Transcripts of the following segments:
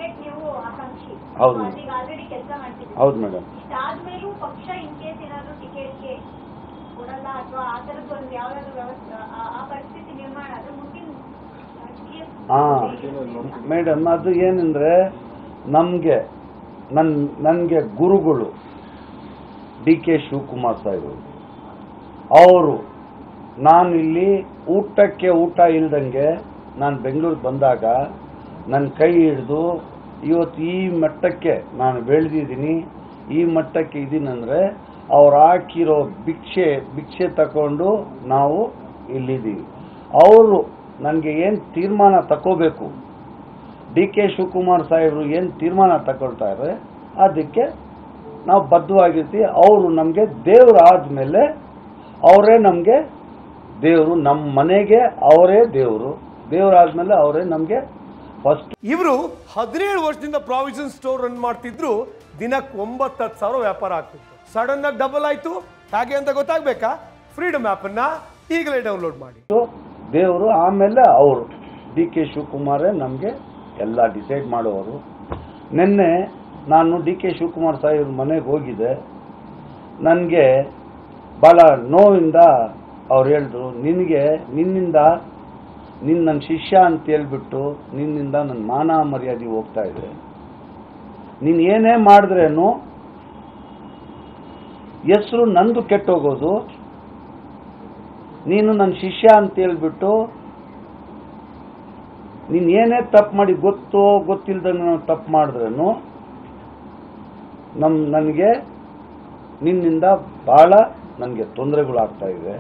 Ticket ನೀವು ಆಕಾಂಕ್ಷಿ ಹೌದು. ಈಗ ಆಲ್ರೆಡಿ ಕೆಲಸ ಮಾಡ್ತಿದ್ದೀರಿ ಹೌದು ಮೇಡಮ್ ಇಷ್ಟಾದ್ಮೇಲೂ ಪಕ್ಷ ಇನ್ ಕೇಸ್ ಏನಾದ್ರು ಟಿಕೆಟ್ಗೆ ಕೊಡಲ್ಲ ಅಥವಾ ಆ ಥರದ್ದು ಒಂದು ಯಾವ್ದಾದ್ರು ವ್ಯವಸ್ಥೆ ಆ- ಆ ಪರಿಸ್ಥಿತಿ ನಿರ್ಮಾಣ ಆದ್ರೆ ಮುಂದಿನ ರಾಜಕೀಯ ಹಾಂ ಮೇಡಮ್ ಅದು ಏನಂದರೆ ನಮಗೆ ನನ್ನ ನನಗೆ ಗುರುಗಳು ಡಿ ಕೆ ಶಿವಕುಮಾರ್ ಸಾಹೇಬರು ಅವರು ನಾನು ಇಲ್ಲಿ ಊಟಕ್ಕೆ ಊಟ ಇಲ್ದಂಗೆ ನಾನು ಬೆಂಗಳೂರಿಗೆ ಬಂದಾಗ ನನ್ನ ಕೈ ಹಿಡಿದು ಇವತ್ತು ಈ ಮಟ್ಟಕ್ಕೆ ನಾನು ಬೆಳೆದಿದ್ದೀನಿ ಈ ಮಟ್ಟಕ್ಕೆ ಇದ್ದೀನಂದರೆ ಅವ್ರು ಹಾಕಿರೋ ಭಿಕ್ಷೆ ಭಿಕ್ಷೆ ತಗೊಂಡು ನಾವು ಇಲ್ಲಿದ್ದೀವಿ ಅವರು ನನಗೆ ಏನು ತೀರ್ಮಾನ ತಗೋಬೇಕು ಡಿ ಕೆ ಶಿವಕುಮಾರ್ ಸಾಹೇಬರು ಏನು ತೀರ್ಮಾನ ತಗೊಳ್ತಾರೆ ಅದಕ್ಕೆ ನಾವು ಬದ್ಧವಾಗಿರ್ತೀವಿ ಅವರು ನಮಗೆ ದೇವರು ಆದಮೇಲೆ ಅವರೇ ನಮಗೆ ದೇವರು ನಮ್ಮ ಮನೆಗೆ ಅವರೇ ದೇವರು ದೇವರಾದ್ಮೇಲೆ ಅವರೇ ನಮಗೆ ಫಸ್ಟ್ ಇವರು ಹದಿನೇಳು ವರ್ಷದಿಂದ ಪ್ರಾವಿಷನ್ ಸ್ಟೋರ್ ರನ್ ಮಾಡ್ತಿದ್ರು ದಿನಕ್ಕೆ ಒಂಬತ್ತು ಹತ್ತು ಸಾವಿರ ವ್ಯಾಪಾರ ಆಗ್ತಿತ್ತು ಸಡನ್ ಆಗಿ ಡಬಲ್ ಆಯ್ತು ಹಾಗೆ ಅಂತ ಗೊತ್ತಾಗ್ಬೇಕಾ ಫ್ರೀಡಮ್ ಆಪ್ ಅನ್ನ ಈಗಲೇ ಡೌನ್ಲೋಡ್ ಮಾಡಿ ದೇವರು ಆಮೇಲೆ ಅವರು ಡಿ ಕೆ ಶಿವಕುಮಾರೇ ನಮಗೆ ಎಲ್ಲ ಡಿಸೈಡ್ ಮಾಡೋರು ನಿನ್ನೆ ನಾನು ಡಿ ಕೆ ಶಿವಕುಮಾರ್ ಸಾಹೇಬ್ರ ಮನೆಗೆ ಹೋಗಿದ್ದೆ ನನಗೆ ಭಾಳ ನೋವಿಂದ ಅವ್ರು ಹೇಳಿದ್ರು ನಿನಗೆ ನಿನ್ನಿಂದ ನಿನ್ನ ನನ್ನ ಶಿಷ್ಯ ಅಂತ ಹೇಳ್ಬಿಟ್ಟು ನಿನ್ನಿಂದ ನನ್ನ ಮಾನ ಮರ್ಯಾದೆ ಹೋಗ್ತಾ ಇದೆ ನೀನು ಏನೇ ಮಾಡಿದ್ರೇನು ಹೆಸರು ನಂದು ಕೆಟ್ಟೋಗೋದು ನೀನು ನನ್ನ ಶಿಷ್ಯ ಅಂತ ಹೇಳ್ಬಿಟ್ಟು ನೀನು ಏನೇ ತಪ್ಪು ಮಾಡಿ ಗೊತ್ತೋ ಗೊತ್ತಿಲ್ದಂಗೆ ನಾನು ತಪ್ಪು ಮಾಡಿದ್ರೇನು ನಮ್ಮ ನನಗೆ ನಿನ್ನಿಂದ ಭಾಳ ನನಗೆ ತೊಂದರೆಗಳಾಗ್ತಾ ಇವೆ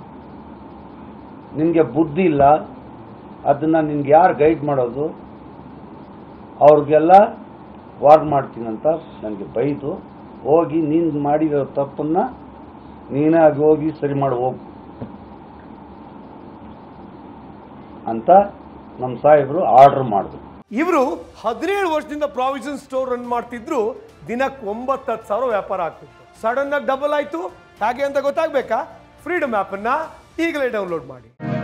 ನಿನಗೆ ಬುದ್ಧಿ ಇಲ್ಲ ಅದನ್ನು ನಿನ್ಗೆ ಯಾರು ಗೈಡ್ ಮಾಡೋದು ಅವ್ರಿಗೆಲ್ಲ ವಾರ್ ಮಾಡ್ತೀನಂತ ನನಗೆ ಬೈದು ಹೋಗಿ ನೀನು ಮಾಡಿರೋ ತಪ್ಪನ್ನು ನೀನೇ ಆಗಿ ಹೋಗಿ ಸರಿ ಮಾಡಿ ಹೋಗು ಅಂತ ನಮ್ಮ ಸಾಹೇಬರು ಆರ್ಡರ್ ಮಾಡಿದ್ರು ಇವರು ಹದಿನೇಳು ವರ್ಷದಿಂದ ಪ್ರಾವಿಷನ್ ಸ್ಟೋರ್ ರನ್ ಮಾಡ್ತಿದ್ರು ದಿನಕ್ಕೆ ಒಂಬತ್ತು ಹತ್ತು ಸಾವಿರ ವ್ಯಾಪಾರ ಆಗ್ತಿತ್ತು ಸಡನ್ ಆಗಿ ಡಬಲ್ ಆಯ್ತು ಹಾಗೆ ಅಂತ ಗೊತ್ತಾಗ್ಬೇಕಾ ಫ್ರೀಡಮ್ ಆಪ್ ಅನ್ನ ಈಗಲೇ ಡೌನ್ಲೋಡ್ ಮಾಡಿ